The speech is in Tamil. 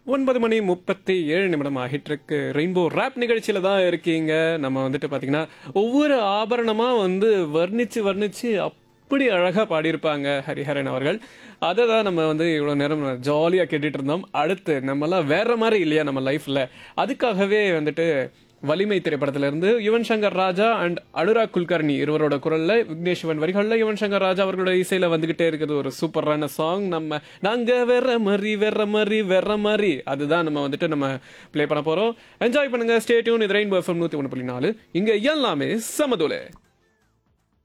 ஒன்பது மணி முப்பத்தி ஏழு நிமிடம் ஆகிட்டு இருக்கு ரெயின்போ ரேப் நிகழ்ச்சியில தான் இருக்கீங்க நம்ம வந்துட்டு பாத்தீங்கன்னா ஒவ்வொரு ஆபரணமா வந்து வர்ணிச்சு வர்ணிச்சு அப்படி அழகா பாடியிருப்பாங்க ஹரிஹரன் அவர்கள் அதை தான் நம்ம வந்து இவ்வளோ நேரம் ஜாலியாக கேட்டுட்டு இருந்தோம் அடுத்து நம்மலாம் வேற மாதிரி இல்லையா நம்ம லைஃப்ல அதுக்காகவே வந்துட்டு வலிமை திரைப்படத்துல இருந்து யுவன் சங்கர் ராஜா அண்ட் அனுராக் குல்கர்னி இருவரோட குரல்ல விக்னேஸ்வன் வரிகள்ல யுவன் சங்கர் ராஜா அவர்களோட இசையில வந்துகிட்டே இருக்கிறது ஒரு சூப்பரான சாங் நம்ம நாங்க வேற மாதிரி வேற மாதிரி வேற மாதிரி அதுதான் நம்ம வந்துட்டு நம்ம ப்ளே பண்ண போறோம் என்ஜாய் பண்ணுங்க ஸ்டே டியூன் இது ரெயின்போ எஃப்எம் நூத்தி ஒன்று புள்ளி நாலு இங்க எல்லாமே சமதுலே